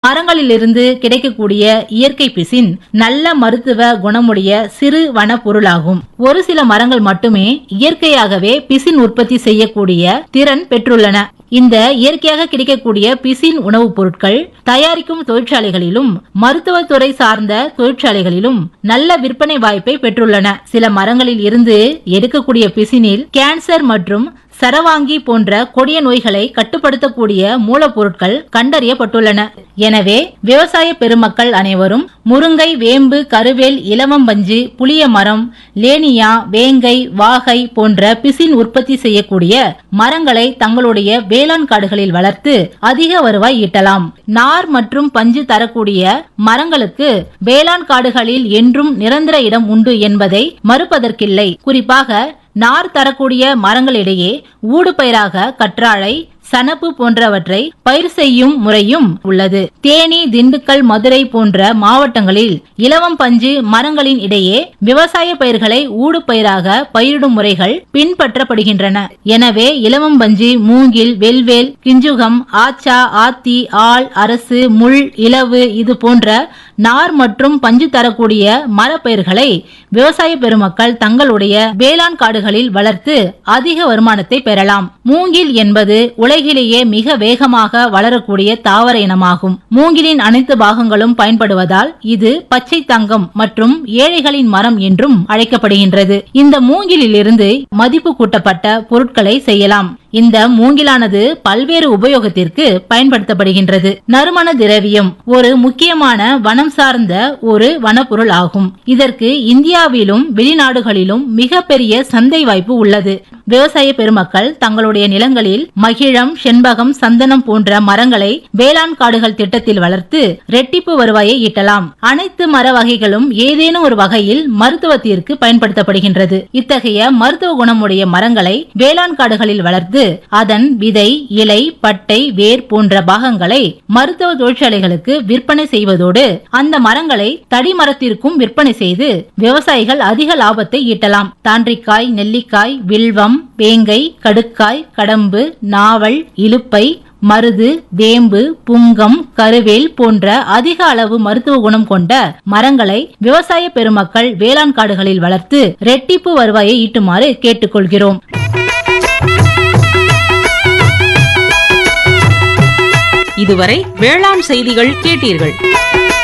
மரங்களிலிருந்து கிடைக்கக்கூடிய இயற்கை பிசின் நல்ல மருத்துவ குணமுடைய சிறு வன பொருளாகும் ஒரு சில மரங்கள் மட்டுமே இயற்கையாகவே பிசின் உற்பத்தி செய்யக்கூடிய திறன் பெற்றுள்ளன இந்த இயற்கையாக கிடைக்கக்கூடிய பிசின் உணவுப் பொருட்கள் தயாரிக்கும் தொழிற்சாலைகளிலும் மருத்துவத்துறை சார்ந்த தொழிற்சாலைகளிலும் நல்ல விற்பனை வாய்ப்பை பெற்றுள்ளன சில மரங்களில் இருந்து எடுக்கக்கூடிய பிசினில் கேன்சர் மற்றும் சரவாங்கி போன்ற கொடிய நோய்களை கட்டுப்படுத்தக்கூடிய மூலப்பொருட்கள் கண்டறியப்பட்டுள்ளன எனவே விவசாய பெருமக்கள் அனைவரும் முருங்கை வேம்பு கருவேல் இலவம்பஞ்சு புளிய மரம் லேனியா வேங்கை வாகை போன்ற பிசின் உற்பத்தி செய்யக்கூடிய மரங்களை தங்களுடைய வேளாண் காடுகளில் வளர்த்து அதிக வருவாய் ஈட்டலாம் நார் மற்றும் பஞ்சு தரக்கூடிய மரங்களுக்கு வேளாண் காடுகளில் என்றும் நிரந்தர இடம் உண்டு என்பதை மறுப்பதற்கில்லை குறிப்பாக நார் தரக்கூடிய மரங்களிடையே ஊடுபயிராக கற்றாழை சணப்பு போன்றவற்றை பயிர் செய்யும் முறையும் உள்ளது தேனி திண்டுக்கல் மதுரை போன்ற மாவட்டங்களில் இலவம் பஞ்சு மரங்களின் இடையே விவசாய பயிர்களை ஊடு பயிராக பயிரிடும் முறைகள் பின்பற்றப்படுகின்றன எனவே இலவம் பஞ்சு மூங்கில் வெல்வேல் கிஞ்சுகம் ஆச்சா ஆத்தி ஆள் அரசு முள் இலவு இது போன்ற நார் மற்றும் பஞ்சு தரக்கூடிய மரப்பயிர்களை விவசாய பெருமக்கள் தங்களுடைய வேளாண் காடுகளில் வளர்த்து அதிக வருமானத்தை பெறலாம் மூங்கில் என்பது உலகிலேயே மிக வேகமாக வளரக்கூடிய தாவர இனமாகும் மூங்கிலின் அனைத்து பாகங்களும் பயன்படுவதால் இது பச்சை தங்கம் மற்றும் ஏழைகளின் மரம் என்றும் அழைக்கப்படுகின்றது இந்த மூங்கிலிலிருந்து மதிப்பு கூட்டப்பட்ட பொருட்களை செய்யலாம் இந்த மூங்கிலானது பல்வேறு உபயோகத்திற்கு பயன்படுத்தப்படுகின்றது நறுமண திரவியம் ஒரு முக்கியமான வனம் சார்ந்த ஒரு வனப்பொருள் ஆகும் இதற்கு இந்தியாவிலும் வெளிநாடுகளிலும் மிகப்பெரிய சந்தை வாய்ப்பு உள்ளது விவசாய பெருமக்கள் தங்களுடைய நிலங்களில் மகிழம் செண்பகம் சந்தனம் போன்ற மரங்களை வேளாண் காடுகள் திட்டத்தில் வளர்த்து ரெட்டிப்பு வருவாயை ஈட்டலாம் அனைத்து மர வகைகளும் ஏதேனும் ஒரு வகையில் மருத்துவத்திற்கு பயன்படுத்தப்படுகின்றது இத்தகைய மருத்துவ குணமுடைய மரங்களை வேளாண் காடுகளில் வளர்த்து அதன் விதை இலை பட்டை வேர் போன்ற பாகங்களை மருத்துவ தொழிற்சாலைகளுக்கு விற்பனை செய்வதோடு அந்த மரங்களை தடி மரத்திற்கும் விற்பனை செய்து விவசாயிகள் அதிக லாபத்தை ஈட்டலாம் தாண்டிக்காய் நெல்லிக்காய் வில்வம் வேங்கை கடுக்காய் கடம்பு நாவல் இலுப்பை மருது வேம்பு புங்கம் கருவேல் போன்ற அதிக அளவு மருத்துவ குணம் கொண்ட மரங்களை விவசாய பெருமக்கள் வேளாண் காடுகளில் வளர்த்து ரெட்டிப்பு வருவாயை ஈட்டுமாறு கேட்டுக்கொள்கிறோம் இதுவரை வேளாண் செய்திகள் கேட்டீர்கள்